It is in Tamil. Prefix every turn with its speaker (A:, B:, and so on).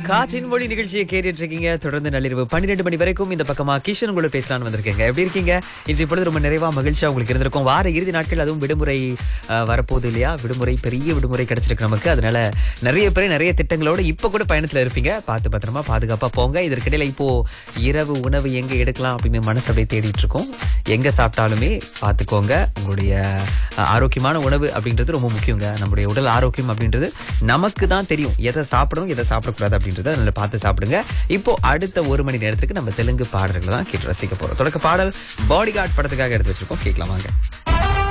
A: காற்றின் மொழி நிகழ்ச்சியை கேட்டுட்டு இருக்கீங்க தொடர்ந்து நள்ளிரவு பன்னிரெண்டு மணி வரைக்கும் இந்த பக்கமா கிஷன் உங்களோட பேசலாம்னு வந்திருக்கீங்க எப்படி இருக்கீங்க இன்றைய பொழுது ரொம்ப நிறைவா மகிழ்ச்சியா உங்களுக்கு இருந்திருக்கும் வார இறுதி நாட்கள் அதுவும் விடுமுறை அஹ், வரப்போகுது இல்லையா விடுமுறை பெரிய விடுமுறை கிடைச்சிருக்கு நமக்கு அதனால நிறைய பேர் நிறைய திட்டங்களோட இப்ப கூட பயணத்துல இருப்பீங்க பார்த்து பத்திரமா பாதுகாப்பா போங்க இதற்கிடையில இப்போ இரவு உணவு எங்க எடுக்கலாம் அப்படின்னு மனசு அப்படியே தேடிட்டு இருக்கோம் எங்க சாப்பிட்டாலுமே பார்த்துக்கோங்க உங்களுடைய அஹ், ஆரோக்கியமான உணவு அப்படின்றது ரொம்ப முக்கியங்க நம்முடைய உடல் ஆரோக்கியம் அப்படின்றது நமக்கு தான் தெரியும் எதை சாப்பிடணும் எதை சாப்பிடக்கூடாது அப்படின்றத அதனால பார்த்து சாப்பிடுங்க இப்போ அடுத்த ஒரு மணி நேரத்துக்கு நம்ம தெலுங்கு பாடல்களை தான் கேட்டு ரசிக்க போறோம் தொடக்க பாடல் பாடி கார்டு படத்துக்காக எடுத்து வச்சிருக்கோம் கேட்கலாம் வாங்க